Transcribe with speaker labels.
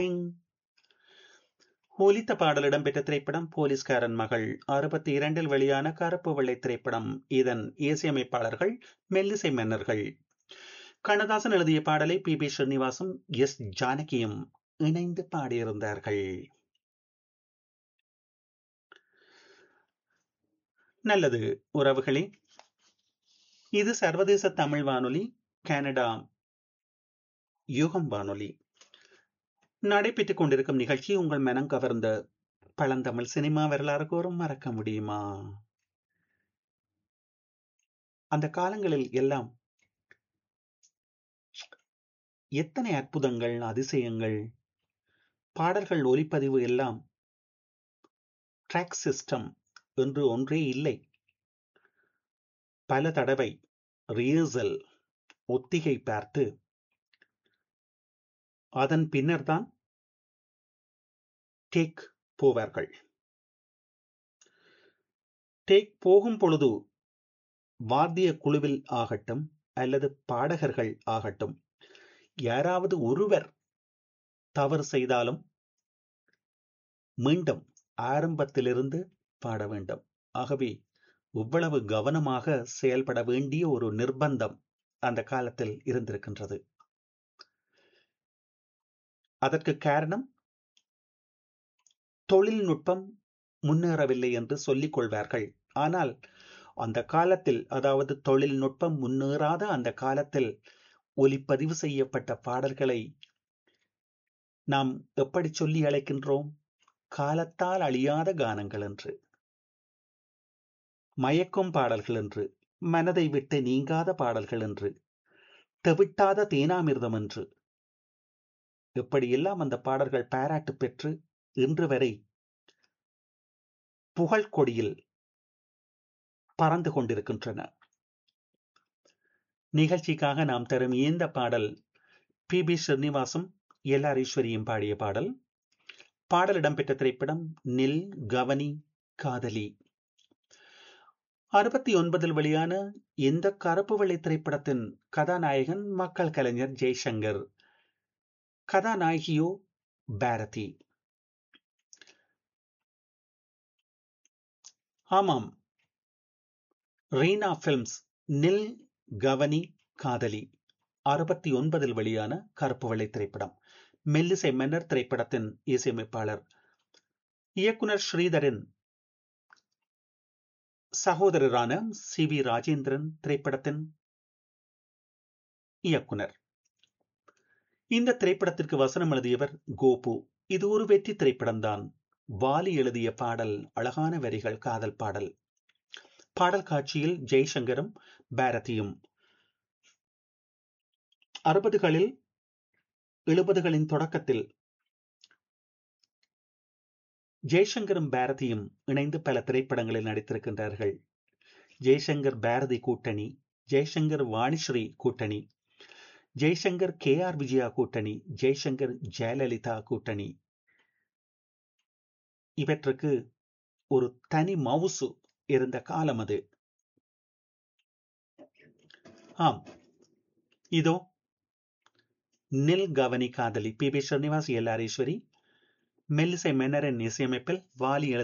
Speaker 1: டிங் ஒலித்த பாடல் இடம்பெற்ற திரைப்படம் போலீஸ்காரன் மகள் அறுபத்தி இரண்டில் வெளியான கருப்பு வெள்ளை திரைப்படம் இதன் இசையமைப்பாளர்கள் மெல்லிசை மன்னர்கள் கண்ணதாசன் எழுதிய பாடலை பி பி ஸ்ரீனிவாசும் எஸ் ஜானகியும் இணைந்து பாடியிருந்தார்கள் நல்லது உறவுகளே இது சர்வதேச தமிழ் வானொலி கனடா யுகம் வானொலி நடைபெற்றுக் கொண்டிருக்கும் நிகழ்ச்சி உங்கள் மனம் கவர்ந்த பழந்தமிழ் சினிமா வரலாறு கூறும் மறக்க முடியுமா அந்த காலங்களில் எல்லாம் எத்தனை அற்புதங்கள் அதிசயங்கள் பாடல்கள் ஒலிப்பதிவு எல்லாம் ட்ராக் சிஸ்டம் என்று ஒன்றே இல்லை பல தடவை ரியர்சல் ஒத்திகை பார்த்து அதன் பின்னர் தான் டேக் போவார்கள் டேக் போகும் பொழுது வாத்திய குழுவில் ஆகட்டும் அல்லது பாடகர்கள் ஆகட்டும் யாராவது ஒருவர் தவறு செய்தாலும் மீண்டும் ஆரம்பத்திலிருந்து பாட வேண்டும் ஆகவே இவ்வளவு கவனமாக செயல்பட வேண்டிய ஒரு நிர்பந்தம் அந்த காலத்தில் இருந்திருக்கின்றது அதற்கு காரணம் தொழில்நுட்பம் முன்னேறவில்லை என்று சொல்லிக் கொள்வார்கள் ஆனால் அந்த காலத்தில் அதாவது தொழில்நுட்பம் முன்னேறாத அந்த காலத்தில் ஒலிப்பதிவு செய்யப்பட்ட பாடல்களை நாம் எப்படி சொல்லி அழைக்கின்றோம் காலத்தால் அழியாத கானங்கள் என்று மயக்கும் பாடல்கள் என்று மனதை விட்டு நீங்காத பாடல்கள் என்று தெவிட்டாத தேனாமிர்தம் என்று இப்படியெல்லாம் அந்த பாடல்கள் பாராட்டு பெற்று இன்று வரை புகழ் கொடியில் பறந்து கொண்டிருக்கின்றன நிகழ்ச்சிக்காக நாம் தரும் இந்த பாடல் பி பி ஸ்ரீனிவாசும் எல் ஆர் ஈஸ்வரியும் பாடிய பாடல் பாடல் இடம்பெற்ற திரைப்படம் நில் கவனி காதலி அறுபத்தி ஒன்பதில் வெளியான இந்த கருப்பு வெள்ளை திரைப்படத்தின் கதாநாயகன் மக்கள் கலைஞர் ஜெய்சங்கர் கதாநாயகியோ பாரதி ஆமாம் ரீனா பிலிம்ஸ் நில் கவனி காதலி அறுபத்தி ஒன்பதில் வெளியான கருப்பு வெள்ளை திரைப்படம் மெல்லிசை மன்னர் திரைப்படத்தின் இசையமைப்பாளர் இயக்குனர் ஸ்ரீதரின் சகோதரரான சி வி ராஜேந்திரன் திரைப்படத்தின் இயக்குனர் இந்த திரைப்படத்திற்கு வசனம் எழுதியவர் கோபு இது ஒரு வெற்றி திரைப்படம்தான் வாலி எழுதிய பாடல் அழகான வரிகள் காதல் பாடல் பாடல் காட்சியில் ஜெய்சங்கரும் பாரதியும் அறுபதுகளில் எழுபதுகளின் தொடக்கத்தில் ஜெய்சங்கரும் பாரதியும் இணைந்து பல திரைப்படங்களில் நடித்திருக்கின்றார்கள் ஜெய்சங்கர் பாரதி கூட்டணி ஜெய்சங்கர் வாணிஸ்ரீ கூட்டணி ஜெய்சங்கர் கே ஆர் விஜயா கூட்டணி ஜெய்சங்கர் ஜெயலலிதா கூட்டணி இவற்றுக்கு ஒரு தனி மவுசு இருந்த காலம் அது ஆம் இதோ நில் கவனி காதலி பி பி ஸ்ரீனிவாஸ் எல் ஆரீஸ்வரி மெல்லிசை மென்னரின் இசையமைப்பில் வாலி